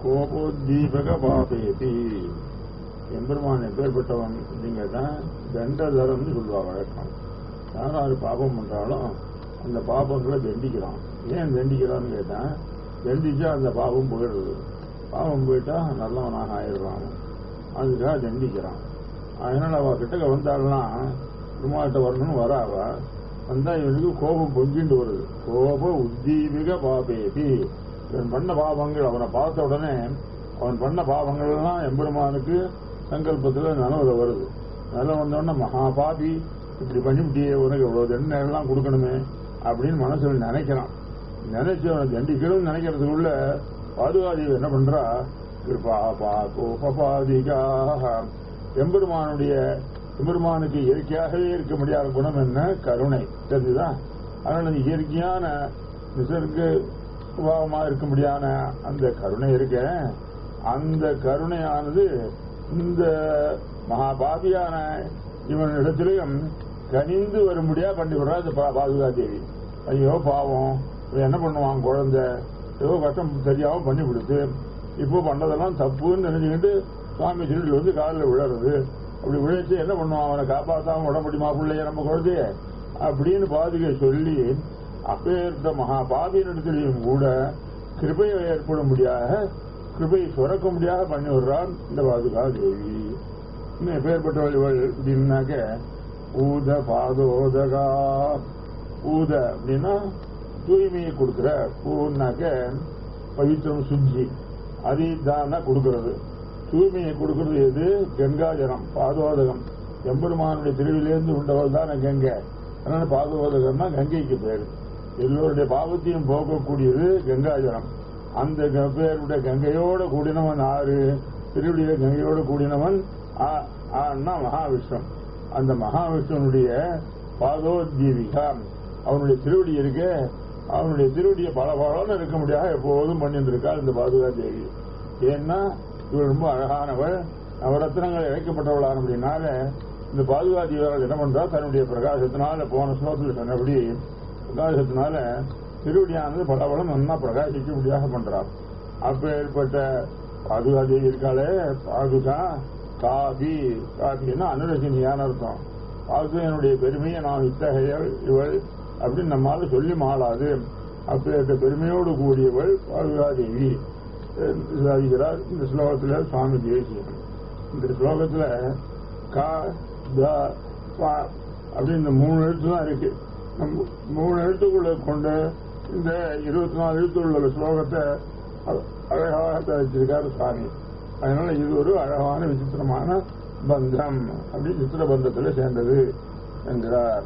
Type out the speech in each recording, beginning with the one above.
கோபோத்தீபக பாபேதி எம்பெருமான் எப்பேற்பட்டவன் அப்படிங்கிறத தண்டதரம்னு சொல்லுவா வழக்கம் யார் யார் பாபம் பண்றாலும் அந்த பாபங்களை தண்டிக்கிறான் ஏன் தண்டிக்கிறான்னு கேட்டா தண்டிச்சா அந்த பாபம் போயிடுறது பாவம் போயிட்டா நல்லவனாக ஆயிடுறான் அதுக்காக தண்டிக்கிறான் அதனால அவ கிட்டக்க வந்தாள்னா பெருமாள்கிட்ட வரணும்னு வரா அவ வந்தா இவனுக்கு கோபம் பொங்கிண்டு வருது கோப உத்தீபிக பாபேதி இவன் பண்ண பாவங்கள் அவனை பார்த்த உடனே அவன் பண்ண பாவங்கள் எல்லாம் எம்பெருமானுக்கு சங்கல்பத்துல நனவுல வருது நல்ல வந்தோடனே மகா பாபி இப்படி பண்ணிவிட்டியே உனக்கு இவ்வளவு தண்டனை எல்லாம் கொடுக்கணுமே அப்படின்னு மனசுல நினைக்கிறான் நினைச்சு அவனை தண்டிக்கணும்னு நினைக்கிறதுக்குள்ள பாதுகாதி என்ன பண்றா கிருபா பாகோ பபாதிகாக எம்பெருமானுடைய எம்பெருமானுக்கு இயற்கையாகவே இருக்க முடியாத குணம் என்ன கருணை தெரிஞ்சுதா அதனால அந்த இயற்கையான நிசர்க சுபாவமா இருக்க முடியாத அந்த கருணை இருக்க அந்த கருணையானது இந்த மகாபாபியான இவனிடத்திலையும் கனிந்து வரும்படியா பண்ணி விடுறா இந்த பா- பாதுகா தேவி ஐயோ பாவம் இவன் என்ன பண்ணுவான் குழந்தை ஏதோ கஷ்டம் தெரியாம பண்ணி கொடுத்து இப்போ பண்ணதெல்லாம் தப்புன்னு நினைச்சுக்கிட்டு சுவாமி திருடி வந்து காலில் விழறது அப்படி விழைச்சு என்ன பண்ணுவான் அவனை காப்பாத்தாம விட முடியுமா பிள்ளைய நம்ம குழந்தைய அப்படின்னு பாதுகை சொல்லி அப்பேற்ற மகா பாபியினிடத்திலையும் கூட கிருபையை ஏற்பட முடியாத கிருபை சுரக்க முடியாத பண்ணி விடுறான் இந்த பாதுகா தேவி இன்னும் எப்பேற்பட்டவள் இவள் அப்படின்னாக்க ஊத பாதோதகா ஊத அப்படின்னா தூய்மையை கொடுக்கிற பூன்னாக்க பவித்திரம் சுத்தி அரிதான கொடுக்கிறது தூய்மையை கொடுக்கிறது எது கங்காஜலம் பாதோதகம் எம்பெருமானுடைய திருவிலேருந்து உண்டவள் தானே கங்கை அதனால பாதோதகம்னா கங்கைக்கு பேரு எல்லோருடைய பாவத்தையும் போக்கக்கூடியது கங்காஜலம் அந்த க- பேருடைய கங்கையோட கூடினவன் ஆறு திருவிடியில கங்கையோட கூடினவன் ஆ- ஆன்னா மகாவிஷ்ணு அந்த மகாவிஷ்ணுனுடைய பாதோஜீவிகா அவனுடைய திருவடி இருக்க அவனுடைய திருவடியை பல பலன்னு இருக்க முடியாத எப்போதும் பண்ணிட்டு இருக்கா இந்த பாதுகா தேவி ஏன்னா இவள் ரொம்ப அழகானவள் நவரத்னங்கள் இழைக்கப்பட்டவளான அப்படின்னால இந்த பாதுகா தேவியால் என்ன பண்றா தன்னுடைய பிரகாசத்தினால போன ஸ்லோகத்தில் சொன்னபடி பிரகாசத்தினால திருவடியானது பல பலம் நன்னா பிரகாசிக்கும்படியாக பண்றார் அப்பேற்பட்ட பாதுகா தேவி இருக்காளே பாதுகா காபி காபின்னா அனுரசினியான அர்த்தம் பாதுகையனுடைய பெருமையை நாம் இத்தகைய இவள் அப்படின்னு நம்மால சொல்லி மாளாது அப்பேற்ற பெருமையோடு கூடியவள் பாதுகாதேவி என்று சாதிக்கிறார் இந்த ஸ்லோகத்துல சுவாமி தேசியம் இந்த ஸ்லோகத்துல கா த பா அப்படின்னு இந்த மூணு எழுத்து தான் இருக்கு நம்ம மூணு எழுத்துக்குள்ள கொண்ட இந்த இருபத்தி நாலு எழுத்துள்ள ஸ்லோகத்தை அ- அழகாக தயாரிச்சிருக்காரு சுவாமி அதனால இது ஒரு அழகான விசித்திரமான பந்தம் அப்படி சித்திர பந்தத்தில் சேர்ந்தது என்கிறார்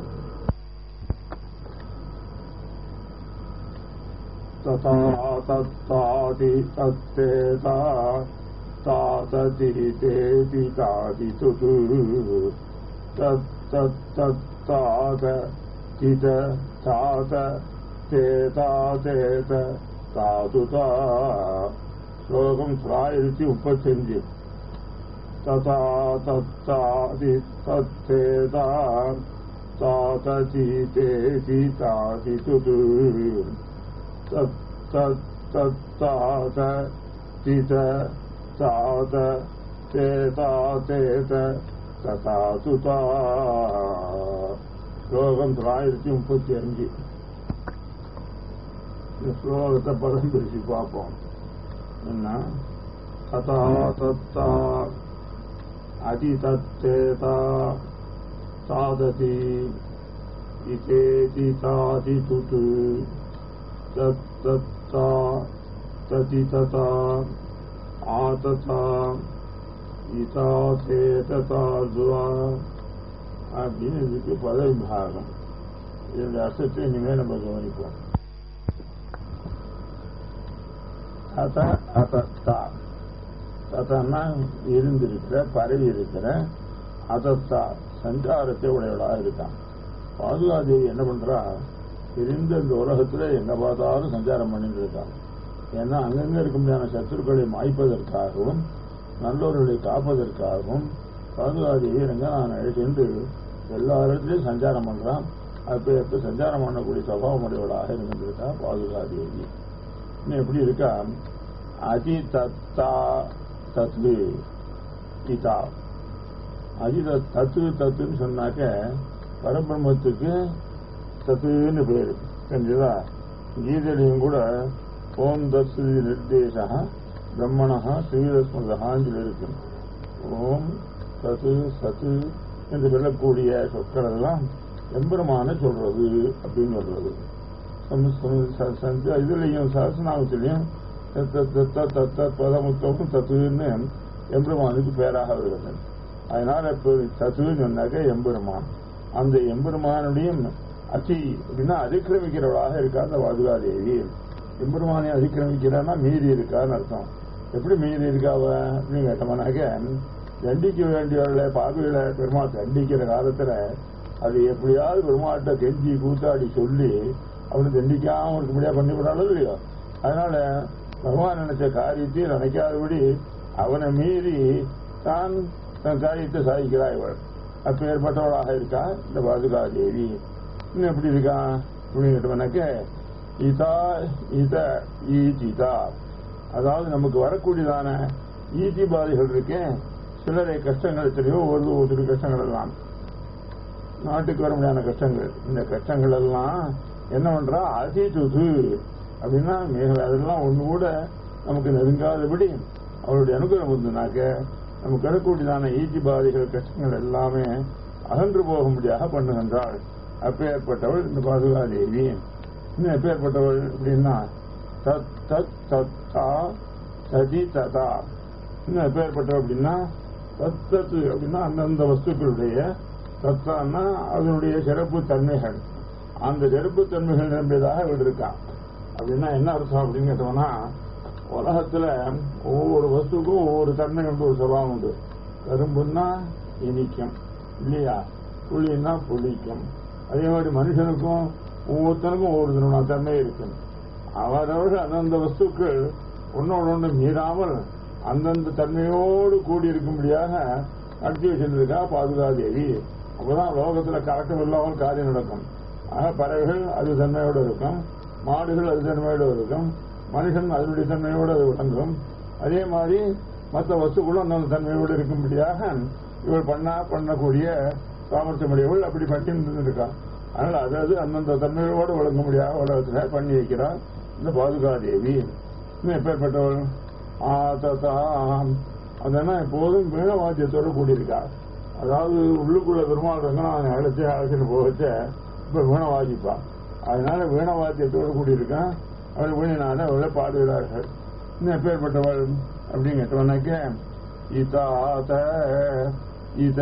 तथा तत्तादि तत्तेता तातति तेति तादितुतु तत्तत्तत्तात तित तात तेता तेत தாதுதா ஸ்லோகம் தொள்ளாயிரத்தி முப்பத்தஞ்சு ததா தத்தாதி தத்தேதா தாததி தேதி தாதி துது தத்தாத தித தாத தேதா தேத ததா துதா ஸ்லோகம் தொள்ளாயிரத்தி முப்பத்தி அஞ்சு இந்த ஸ்லோகத்தை பதம் பிரிச்சு பார்ப்போம் என்ன ததா தத்தா அதிதத்தேதா தாததி இதேதி தாதி துது தத்தத்தா ததிததா ஆததா இதா சேததா துவா அப்படின்னு இதுக்கு பத விபாகம் இதனுடைய அர்த்தத்தை இனிமேல் நம்ம கவனிப்போம் தத அதத்தா ததன்னா இருந்திருக்கிற பரவி இருக்கிற அதத்தா சஞ்சாரத்தை உடையவளாக இருக்கான் பாதுகாதேவி என்ன பண்றா இருந்த இந்த உலகத்துல எங்க பார்த்தாலும் சஞ்சாரம் பண்ணிட்டு இருக்கான் ஏன்னா அங்கங்க இருக்க முடியாத சத்துருக்களை மாய்ப்பதற்காகவும் நல்லவர்களை காப்பதற்காகவும் பாதுகாதேவி ரங்கநாதன் அழைச்சிட்டு எல்லா இடத்துலயும் சஞ்சாரம் பண்றான் அப்ப எப்ப சஞ்சாரம் பண்ணக்கூடிய சுபாவம் உடையவளாக இருந்திருக்கா பாதுகாதேவி இன்னும் எப்படி இருக்கா அதி தத்தா தத்து இதா அதி தத்- தத்து தத்துன்னு சொன்னாக்க பரபிரம்மத்துக்கு தத்துன்னு பேரு தெரிஞ்சதா கீதையிலையும் கூட ஓம் தத்து நிர்தேசா பிரம்மணா ஸ்ரீரஸ்மதான்னு இருக்கு ஓம் தத்து சத்து என்று சொல்லக்கூடிய சொற்கள் எல்லாம் எம்பெருமான சொல்றது அப்படின்னு சொல்றது சம்- சம்- ச- ச- இதுலயும் சரசநாமத்திலையும் பதமுத்தமும் தத்துன்னு எம்பெருமானுக்கு பேராக வருகிறது அதனால இப்போ தத்துன்னு சொன்னாக்க எம்பெருமான் அந்த எம்பெருமானுடையும் அதி அப்படின்னா அதிக்கிரமிக்கிறவளாக இருக்கா அந்த வாதுகாதேவி எம்பெருமானை அதிக்கிரமிக்கிறான்னா மீறி இருக்கான்னு அர்த்தம் எப்படி மீறி இருக்காவ அப்படின்னு கேட்டோம்னாக்க தண்டிக்க வேண்டியவர்களை பாவிகளை பெருமாள் தண்டிக்கிற காலத்துல அது எப்படியாவது பெருமாட்ட கெஞ்சி கூத்தாடி சொல்லி அவனை தண்டிக்காம இருக்கும்படியா பண்ணிவிடாலும் இல்லையோ அதனால பகவான் நினைச்ச காரியத்தை நினைக்காதபடி அவனை மீறி தான் தன் காரியத்தை சாதிக்கிறாய் இவள் அப்ப ஏற்பட்டவளாக இருக்கா இந்த பாதுகாதேவி இன்னும் எப்படி இருக்கா அப்படின்னு கேட்டவனாக்க இதா இத ஈதிதா அதாவது நமக்கு வரக்கூடியதான ஈதி பாதைகள் இருக்கேன் சிலரை கஷ்டங்கள் எத்தனையோ ஒரு ஒரு கஷ்டங்கள் எல்லாம் நாட்டுக்கு வர முடியாத கஷ்டங்கள் இந்த கஷ்டங்கள் எல்லாம் என்ன பண்றா அதிதுது அப்படின்னா மிக அதெல்லாம் ஒண்ணு கூட நமக்கு நெருங்காதபடி அவருடைய அனுகிரகம் இருந்தனாக்க நமக்கு வரக்கூடியதான ஈட்டி பாதைகள் கஷ்டங்கள் எல்லாமே அகன்று போகும்படியாக பண்ணுகின்றாள் அப்பேற்பட்டவள் இந்த பாதுகாதேவி இன்னும் எப்பேற்பட்டவள் அப்படின்னா தத் தத் தத்தா சதி ததா இன்னும் எப்பேற்பட்டவள் அப்படின்னா தத் தத்து அப்படின்னா அந்தந்த வஸ்துக்களுடைய தத்தான்னா அதனுடைய சிறப்பு தன்மைகள் அந்த சிறப்பு தன்மைகள் நிரம்பியதாக இவள் இருக்கான் அப்படின்னா என்ன அர்த்தம் அப்படின்னு கேட்டோம்னா உலகத்துல ஒவ்வொரு வஸ்துக்கும் ஒவ்வொரு தன்மை உண்டு ஒரு சுபாவம் உண்டு கரும்புன்னா இனிக்கும் இல்லையா புளின்னா புளிக்கும் அதே மாதிரி மனுஷனுக்கும் ஒவ்வொருத்தனுக்கும் ஒவ்வொரு தன்மை- தன்மை இருக்கு அவரவர்கள் அந்தந்த வஸ்துக்கள் ஒன்னோடு ஒன்று மீறாமல் அந்தந்த தன்மையோடு கூடி இருக்கும்படியாக நடத்தி வச்சிருந்திருக்கா பாதுகாதேவி அப்பதான் லோகத்துல கலக்கம் இல்லாமல் காரியம் நடக்கும் ஆக பறவைகள் அது தன்மையோடு இருக்கும் மாடுகள் அது தன்மையோடு இருக்கும் மனுஷன் அதனுடைய தன்மையோடு அது விளங்கும் அதே மாதிரி மற்ற வஸ்துக்களும் அந்தந்த தன்மையோடு இருக்கும்படியாக இவள் பண்ணா பண்ணக்கூடிய சாமர்த்தியமுடையவள் அப்படி பண்ணி இருக்கா அதனால அதாவது அந்தந்த தன்மையோடு விளங்க முடியாத உலகத்துல பண்ணி வைக்கிறார் இந்த பாதுகாதேவி இன்னும் எப்பேற்பட்டவள் ஆததாம் அதெல்லாம் எப்போதும் வீண வாத்தியத்தோடு கூடியிருக்கா அதாவது உள்ளுக்குள்ள பெருமாள் ரங்கநாதனை அழைச்சு அழைச்சிட்டு போகச்ச இப்ப வீண வாசிப்பா அதனால வீண வாத்தியத்தோடு கூடியிருக்கான் அவள் வீணினால அவளை பாடுகிறார்கள் இன்னும் எப்பேற்பட்டவள் அப்படின்னு கேட்டவனாக்க இதாத இத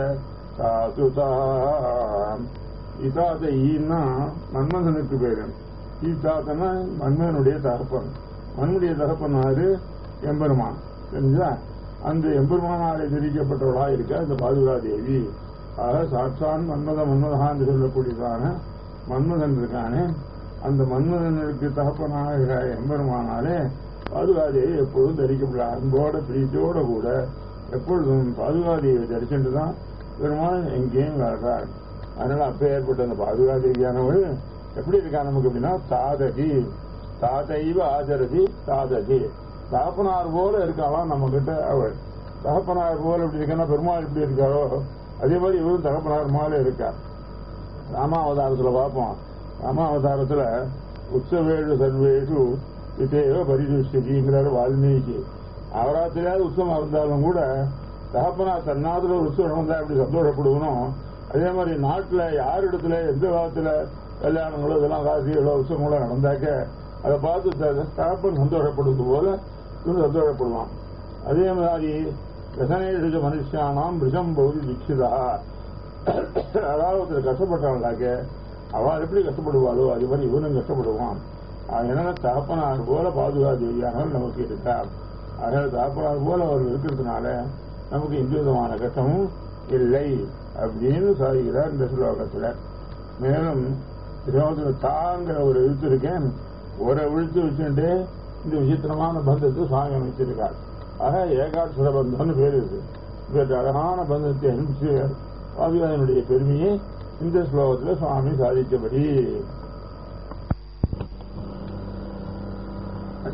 தாதுதாம் இதாத ஈன்னா மன்மதனுக்கு பேரு ஈதாத்தனா மன்மதனுடைய தகப்பன் மன்னுடைய தகப்பனாரு எம்பெருமான் தெரிஞ்சா அந்த எம்பெருமானாலே திரிக்கப்பட்டவளா இருக்க இந்த பாதுகாதேவி ஆக சாட்சான் மன்மத மன்மதா என்று சொல்லக்கூடியதான மன்மதன் இருக்கானே அந்த மன்மதனுக்கு தகப்பனாக எம்பெருமானாலே பாதுகாதேவி எப்பொழுதும் தரிக்கப்பட அன்போட பிரீத்தியோட கூட எப்பொழுதும் பாதுகாதேவியை தரிச்சுட்டு தான் பெருமாள் எங்கேயும் வாழ்றாள் அதனால அப்ப ஏற்பட்ட அந்த பாதுகாதேவியானவள் எப்படி இருக்கா நமக்கு அப்படின்னா தாதகி தாதைவ ஆதரதி தாதகி தகப்பனார் போல இருக்காளாம் நம்ம கிட்ட அவள் தகப்பனார் போல எப்படி இருக்கா பெருமாள் எப்படி இருக்காரோ அதே மாதிரி இவரும் தகப்பனார் மேல இருக்கா ராமாவதாரத்துல பார்ப்போம் ராமாவதாரத்துல உற்சவேஷு சர்வேஷு இதேவ பரிதுஷ்டிங்கிறாரு வால்மீகி அவராத்திரியாவது உற்சவம் இருந்தாலும் கூட தகப்பனா தன்னாத்துல ஒரு உற்சவம் நடந்தா எப்படி சந்தோஷப்படுவனும் அதே மாதிரி நாட்டுல யார் இடத்துல எந்த காலத்துல கல்யாணங்களோ இதெல்லாம் காசிகளோ உற்சவங்களோ நடந்தாக்க அதை பார்த்து த- தகப்பன் சந்தோஷப்படுவது போல இவன் சந்தோஷப்படுவான் அதே மாதிரி ரசனேஷ மனுஷானாம் விஷம் பௌதி தீட்சிதா அதாவது ஒருத்தர் கஷ்டப்பட்டாங்களாக்க அவள் எப்படி கஷ்டப்படுவாளோ அது மாதிரி இவனும் கஷ்டப்படுவான் அதனால தகப்பனார் போல பாதுகாதேவியானவர் நமக்கு இருக்கா அதனால தகப்பனார் போல அவர் இருக்கிறதுனால நமக்கு எந்த விதமான கஷ்டமும் இல்லை அப்படின்னு சாதிக்கிறார் இந்த ஸ்லோகத்துல மேலும் ஸ்லோகத்துல தாங்கிற ஒரு எழுத்து இருக்கேன் ஒரு எழுத்து வச்சுட்டு இந்த விசித்திரமான பந்தத்தை சுவாமி அமைச்சிருக்கார் ஆக ஏகாட்சர பந்தம்னு பேர் இருக்கு இவற்றை அழகான பந்தத்தை அனுப்பிச்சு பாதுகாதனுடைய பெருமையை இந்த ஸ்லோகத்துல சுவாமி சாதித்தபடி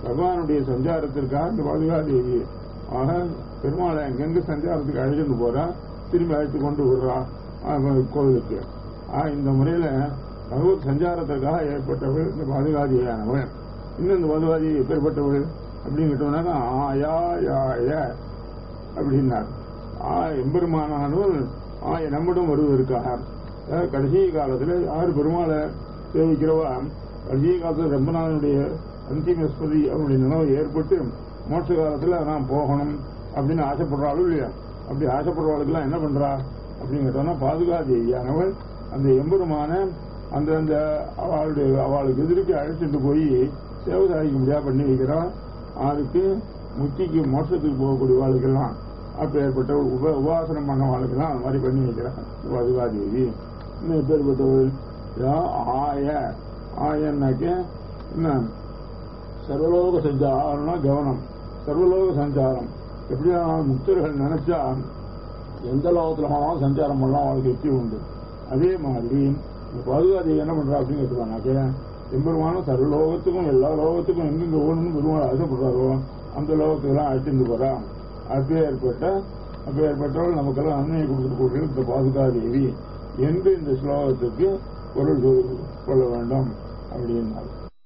பகவானுடைய சஞ்சாரத்திற்காக இந்த பாதுகாதேவி ஆக பெருமாளை எங்கெங்க சஞ்சாரத்துக்கு அழைச்சிட்டு போறா திரும்பி அழைத்து கொண்டு விடுறா ஆஹ், கோவிலுக்கு ஆஹ், இந்த முறையில பகவத் சஞ்சாரத்திற்காக ஏற்பட்டவள் இந்த பாதுகாதியானவள் இன்னும் இந்த பாதுகாதி எப்பேற்பட்டவள் அப்படின்னு கேட்டோம்னாக்கா ஆயா யாய அப்படின்னார் ஆ எம்பெருமானானவர் ஆ நம்மிடம் வருவதற்காக அதாவது கடைசி காலத்துல யார் பெருமாளை சேவிக்கிறவா கடைசி காலத்துல ரம்பநாதனுடைய அந்திம ஸ்மதி அவருடைய நினைவு ஏற்பட்டு மோட்ச காலத்துல நான் போகணும் அப்படின்னு ஆசைப்படுறாளும் இல்லையா அப்படி ஆசைப்படுறவாளுக்கெல்லாம் என்ன பண்றா அப்படின்னு கேட்டோம்னா பாதுகாதேவியானவள் அந்த எம்பெருமான அந்த அந்த அவளுடைய அவளுக்கு எதிர்க்கு அழைச்சிட்டு போய் சேவை சாதிக்க முடியாது பண்ணி வைக்கிறான் அதுக்கு முக்கிக்கு மோட்சத்துக்கு போகக்கூடிய வாழ்க்கெல்லாம் அப்ப ஏற்பட்ட உப உபாசனம் பண்ண வாழ்க்கெல்லாம் அந்த மாதிரி பண்ணி வைக்கிறான் பாதுகாதேவி இன்னும் எப்பேற்பட்டவள் யா ஆய ஆயன்னாக்க என்ன சர்வலோக சஞ்சாரம்னா கவனம் சர்வலோக சஞ்சாரம் எப்படியா முக்தர்கள் நினைச்சா எந்த லோகத்துல வேணாலும் சஞ்சாரம் பண்ணலாம் அவளுக்கு வெற்றி உண்டு அதே மாதிரி இந்த பாதுகாதி என்ன பண்றா அப்படின்னு கேட்டுவாங்க எம்பெருமானும் சர்வலோகத்துக்கும் எல்லா லோகத்துக்கும் எங்கெங்க ஓடணும்னு பெருமாள் ஆசைப்படுறாரோ அந்த லோகத்துக்கெல்லாம் அழைச்சிட்டு போறான் அப்பேற்பட்ட அப்பேற்பட்டவள் நமக்கெல்லாம் நன்மையை கொடுக்கக்கூடிய இந்த பாதுகாதேவி என்று இந்த ஸ்லோகத்துக்கு பொருள் சொல்- கொள்ள வேண்டும் அப்படின்னார்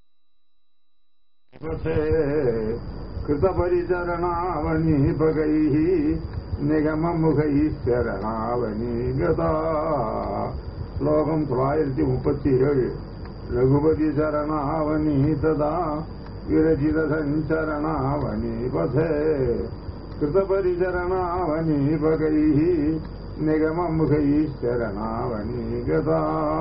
கிருதபரிச்சரணாவணி பகை நிகமமுகை சரணாவணி கதா ஸ்லோகம் தொள்ளாயிரத்தி முப்பத்தி ஏழு ரகுபதி சரணாவணி ததா விரச்சித சஞ்சரணாவணி பதே கிருதபரிச்சரணாவணி பகை நிகமமுகை சரணாவணி கதா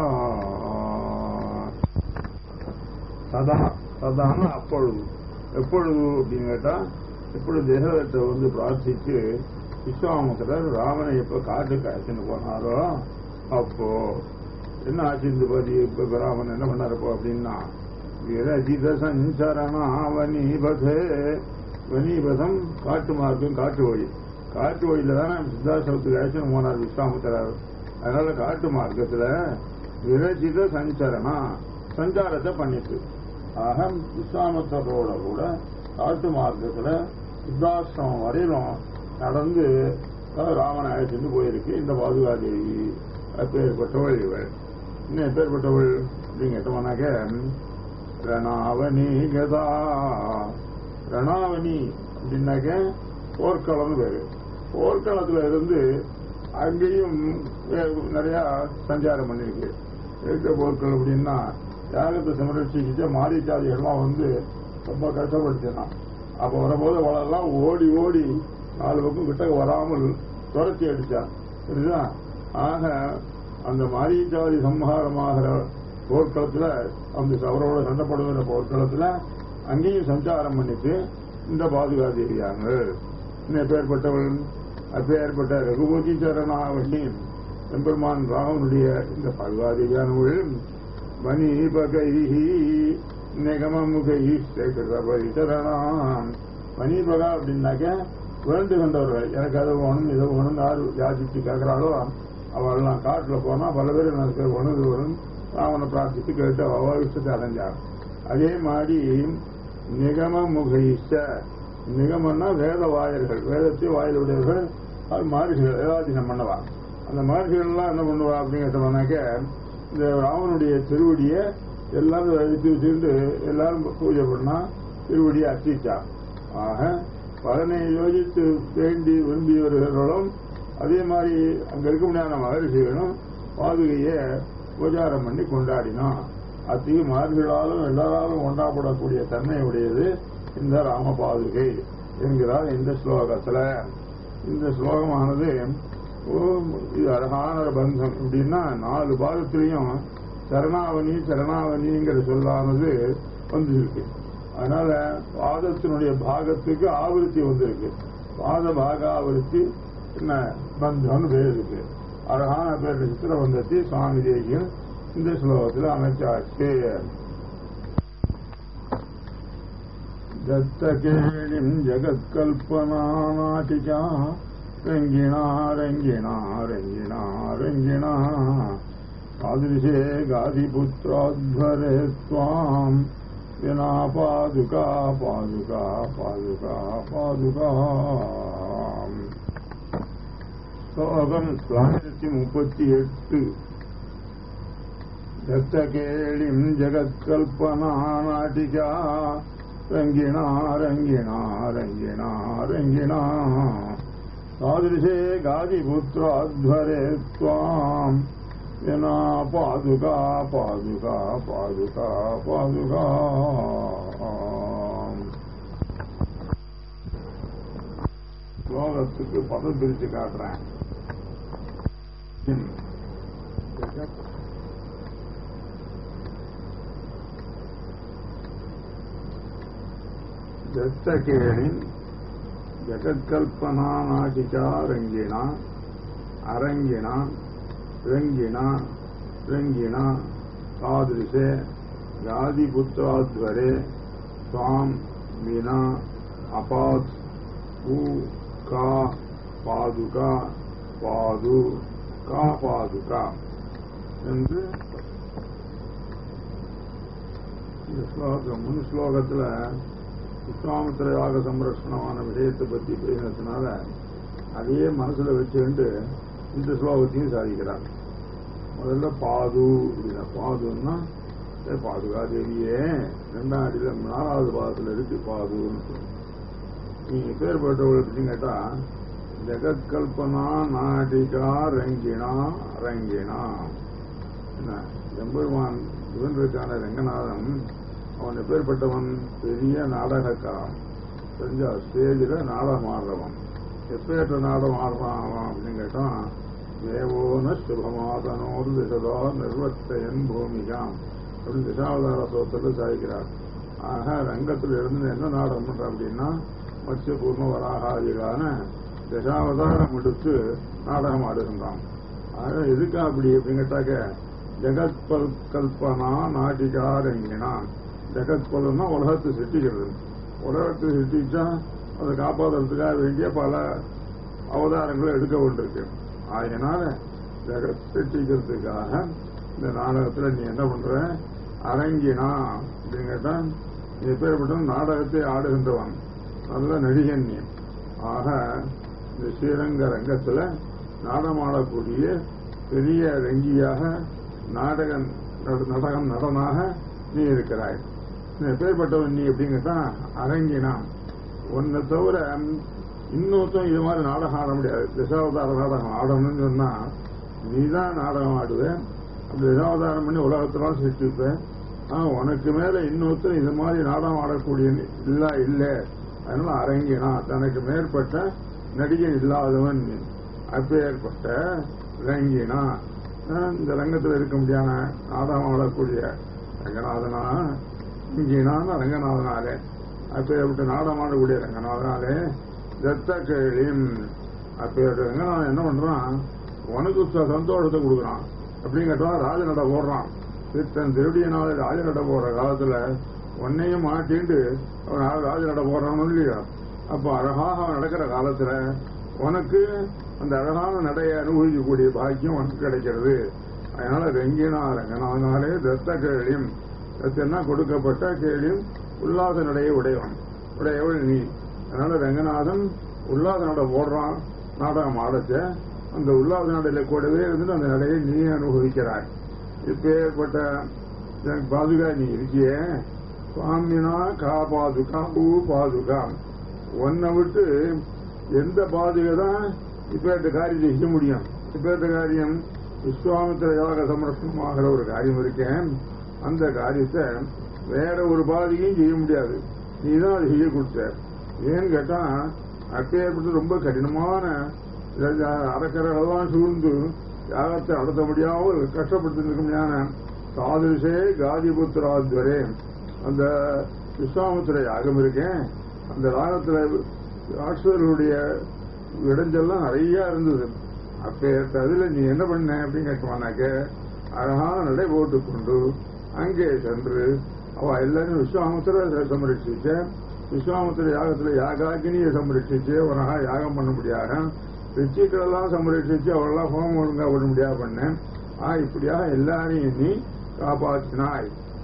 சதா சதான அப்பொழுது எப்பொழுது அப்படின்னு கேட்டா எப்பொழுது தேகத்தை வந்து பிரார்த்திச்சு விஸ்வாமுகர் ராமனை எப்ப காட்டுக்கு அழைச்சிட்டு போனாரோ அப்போ என்ன ஆச்சு இந்த பதி இப்ப ராமன் என்ன பண்ணாரப்போ அப்படின்னா விரஜித சஞ்சரணா வனீபதே வனீபதம் காட்டு மார்க்கம் காட்டு வழி காட்டு வழியில தானே சித்தாசிரமத்துக்கு அழைச்சிட்டு போனார் விஸ்வாமுத்தரார் அதனால காட்டு மார்க்கத்துல விரஜித சஞ்சரணா சஞ்சாரத்தை பண்ணிட்டு ஆக விஸ்வாமித்தரோட கூட காட்டு மார்க்கத்துல சித்தாசிரமம் வரையிலும் நடந்து அஹ், ராமனை அழைச்சிட்டு போயிருக்கு இந்த பாதுகாதேவி அப்பேற்பட்டவள் இவள் இன்னும் எப்பேற்பட்டவள் அப்படின்னு கேட்டோம்னாக்க ரணாவணி கதா ரணாவணி அப்படின்னாக்க போர்க்களம்னு பேரு போர்க்களத்துல இருந்து அங்கேயும் வே- நிறைய சஞ்சாரம் பண்ணிருக்கு இருக்க போர்கள் அப்படின்னா யாகத்தை சமரட்சிக்கிட்ட மாரிச்சாதிகள்லாம் வந்து ரொம்ப கஷ்டப்படுத்தினான் அப்ப வரும்போது அவளெல்லாம் ஓடி ஓடி நாலு பக்கம் கிட்டக்க வராமல் துரத்தி அடிச்சான் புரியுதா ஆக அந்த மாரிச்சாதி சம்ஹாரமாகிற போர்க்களத்துல அந்த அவரோட சண்டைப்படுகிற போர்க்களத்துல அங்கேயும் சஞ்சாரம் பண்ணிட்டு இந்த பாதுகாதேவியாங்க இன்னும் பேர்பட்டவள் அப்பேற்பட்ட ரகுபதி சரணாவணி எம்பெருமான் ராமனுடைய இந்த பாதுகாதேவியானவள் வனீபகைஹி நிகமமுகை சரணான் வனீபகா அப்படின்னாக்க வேண்டு கொண்டவர்கள் எனக்கு அதை வேணும் இதை வேணும் யார் யாசிச்சு கேட்கிறாளோ அவள்லாம் காட்டுல போனா பல பேர் எனக்கு வேணும் இது வேணும் ராவனை பிரார்த்தித்து கேட்டு அவ இஷ்டத்தை அடைஞ்சாங்க அதே மாதிரி நிகமமுகைஷ நிகமன்னா வேத வாயர்கள் வேதத்தை வாயிலுடையவர்கள் அது மகர்ஷிகள் வேதாதீனம் பண்ணுவா அந்த மகர்ஷிகள் எல்லாம் என்ன பண்ணுவா அப்படின்னு கேட்டோம்னாக்க இந்த ராமனுடைய திருவடியை எல்லாரும் எடுத்து வச்சுட்டு எல்லாரும் பூஜை பண்ணா திருவடியை அர்ச்சிச்சா ஆக பலனை யோசித்து வேண்டி விரும்பியவர்களும் அதே மாதிரி அங்க இருக்க முடியாத மகர்ஷிகளும் பாதுகையை உபச்சாரம் பண்ணி கொண்டாடினோம் அத்தகைய மகர்களாலும் எல்லாராலும் கொண்டாடப்படக்கூடிய தன்மை உடையது இந்த ராம பாதுகை என்கிறார் இந்த ஸ்லோகத்துல இந்த ஸ்லோகமானது ஓ, இது அழகான ஒரு பந்தம் எப்படின்னா நாலு பாதத்திலையும் சரணாவணி சரணாவணிங்கிற சொல்லானது வந்திருக்கு அதனால பாதத்தினுடைய பாகத்துக்கு ஆவருத்தி வந்திருக்கு பாத பாகாவருத்தி என்ன பந்தம்னு பேர் இருக்கு அழகான பேர் சித்திர பந்தத்தை சுவாமி தேசியன் இந்த ஸ்லோகத்தில் அமைச்சாச்சு दत्तकेणिम् जगत्कल्पनानाटिका रङ्गिणा रङ्गिणा रङ्गिणा रङ्गिणा तादृशे गादिपुत्राध्वरे त्वाम् வினா பாதுகா பாதுகா பாதுகா பாதுகா ஸ்லோகம் தொள்ளாயிரத்தி முப்பத்தி எட்டு दत्तकेळिम् जगत्कल्पना नाटिका रङ्गिणा रङ्गिणा रङ्गिणा रङ्गिणा तादृशे गादिपुत्राध्वरे त्वाम् विना पादुका पादुका पादुका पादुका ஸ்லோகத்துக்கு பதம் பிரிச்சு காட்டுறேன் ஜத்தகேளின் ஜகத்கல்பனா நாட்டிகா ரங்கிணா அரங்கிணா ரங்கிணா ரங்கிணா தாதிருஷே யாதிபுத்திராத்வரே சுவாம் வினா அபாத் ஊ கா பாதுகா பாது கா பாதுகா என்று இந்த ஸ்லோகம் முன் ஸ்லோகத்தில் விஸ்வாமித்திர யாக சம்ரட்சணமான விஷயத்தை பற்றி பேசினதுனால அதையே மனசுல வச்சுட்டு இந்த ஸ்லோகத்தையும் சாதிக்கிறார் முதல்ல பாது அப்படின்னா பாதுன்னா ஏ பாதுகா தேவியே ரெண்டாம் அடியில நாலாவது பாதத்துல இருக்கு பாதுன்னு நீங்க பேர்பட்டவர்களுக்கு கேட்டா ஜெகத்கல்பனா நாடிகா ரங்கினா அரங்கினா என்ன எம்பெருமான் இவன் இருக்கான ரங்கநாதன் அவன் எப்பேற்பட்டவன் பெரிய நாடகக்காரன் தெரிஞ்சா ஸ்டேஜில் நாடகம் ஆடுறவன் எப்பேற்ற நாடகம் ஆடுறான் அவன் அப்படின்னு கேட்டான் தேவோன சுபமாதனோடு திசதோ நிர்வத்தையன் பூமிகாம் அப்படின்னு திசாவதார சோத்தத்தில் சாதிக்கிறார் ஆக ரங்கத்தில் இருந்து என்ன நாடகம் பண்ற அப்படின்னா மத்ய பூர்ண வராகாதிகளான தசாவதாரம் எடுத்து நாடகம் ஆடுகின்றான் ஆக எதுக்கா அப்படி அப்படின்னு கேட்டாக்க ஜெகத் கல்பனா நாட்டிகா ரங்கினான் ஜெகத் பலன்னா உலகத்தை சிருஷ்டிக்கிறது உலகத்தை சிருஷ்டிச்சா அதை காப்பாற்றுறதுக்காக வேண்டிய பல அவதாரங்களை எடுக்க வேண்டியிருக்கு ஆகையினால ஜெகத் சிருஷ்டிக்கிறதுக்காக இந்த நாடகத்துல நீ என்ன பண்ற அரங்கினா அப்படின்னு கேட்டா நீ பேர்பட்ட நாடகத்தை ஆடுகின்றவன் நல்ல நடிகன் நீ ஆக இந்த ஸ்ரீரங்க ரங்கத்துல நாடகம் ஆடக்கூடிய பெரிய ரங்கியாக நாடக நடகம் நடனாக நீ இருக்கிறாய் பேர்பட்டவன் நீ அப்படிங்கிட்டா அரங்கினான் உன்னை தவிர இன்னொருத்தம் இது மாதிரி நாடகம் ஆட முடியாது தசாவதார நாடகம் ஆடணும்னு சொன்னா நீ தான் நாடகம் ஆடுவேன் அப்படி தசாவதாரம் பண்ணி உலகத்தினாலும் சிருஷ்டிப்பேன் ஆனா உனக்கு மேல இன்னொருத்தர் இது மாதிரி நாடகம் ஆடக்கூடிய இல்ல இல்லை அதனால அரங்கினா தனக்கு மேற்பட்ட நடிகன் இல்லாதவன் அப்பேற்பட்ட ரங்கினா இந்த ரங்கத்தில் இருக்க முடியாத நாடகம் ஆடக்கூடிய ரங்கநாதனா இங்கினான ரங்கநாதனாலே அப்பேற்பட்ட நாடகம் ஆடக்கூடிய ரங்கநாதனாலே தத்த கேளியும் அப்பேற்பட்ட ரங்கநாதன் என்ன பண்றான் உனக்கு சந்தோஷத்தை கொடுக்குறான் அப்படின்னு கேட்டா ராஜநட போடுறான் தன் திருடியனால ராஜநட போற காலத்துல உன்னையும் மாட்டின்ட்டு அவன் ராஜநட போடுறான்னு இல்லையா அப்போ அழகாக அவன் நடக்கிற காலத்துல உனக்கு அந்த அழகான நடையை அனுபவிக்கக்கூடிய பாக்கியம் உனக்கு கிடைக்கிறது அதனால ரெங்கினா ரங்கநாதனாலே தத்த கேளியும் தத்தன்னா கொடுக்கப்பட்ட கேளியும் உல்லாச நடையை உடையவன் உடையவள் நீ அதனால ரங்கநாதன் உல்லாச நடை போடுறான் நாடகம் ஆடச்ச அந்த உல்லாச நடையில கூடவே இருந்து அந்த நடையை நீ அனுபவிக்கிறாய் இப்பேற்பட்ட பாதுகா நீ இருக்கியே சுவாமினா கா பாதுகா பூ பாதுகா உன்னை விட்டு எந்த பாதுகை தான் இப்பேற்ற காரியத்தை செய்ய முடியும் இப்பேற்ற காரியம் விஸ்வாமித்திர யோக சமரசனமாகிற ஒரு காரியம் இருக்கேன் அந்த காரியத்தை வேற ஒரு பாதிகையும் செய்ய முடியாது நீ தான் அதை செய்ய கொடுத்த ஏன்னு கேட்டா அப்பேற்பட்டு ரொம்ப கடினமான அரக்கரெல்லாம் சூழ்ந்து யாகத்தை நடத்த முடியாமல் கஷ்டப்பட்டு இருக்க முடியாத தாதிருஷே காதிபுத்திராத்வரே அந்த விஸ்வாமித்திர யாகம் இருக்கேன் அந்த யாகத்துல ராட்சர்களுடைய இடைஞ்செல்லாம் நிறைய இருந்தது அப்ப அதுல நீ என்ன பண்ண அப்படின்னு கேட்டோம்னாக்க அழகான நடை போட்டு கொண்டு அங்கே சென்று அவ எல்லாரும் விஸ்வாமித்திர சமரட்சிச்ச விஸ்வாமித்திர யாகத்துல யாகாக்கினியை சமரட்சிச்சு உனகா யாகம் பண்ண முடியாத ரிச்சிகளெல்லாம் சமரட்சிச்சு அவளெல்லாம் ஹோமம் ஒழுங்கா பண்ண முடியாது பண்ணேன் ஆ இப்படியாக எல்லாரையும் நீ காப்பாற்றினாய்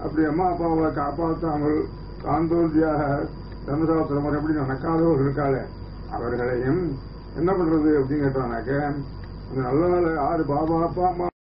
அப்படி அம்மா அப்பாவை காப்பாற்றாமல் காந்தோர்ஜியாக தர்மசாஸ்திரம் எப்படி நடக்காதவர்கள் இருக்காளே அவர்களையும் என்ன பண்றது அப்படின்னு கேட்டானாக்க அந்த நல்ல வேலை ஆறு பாபா அப்பா அம்மா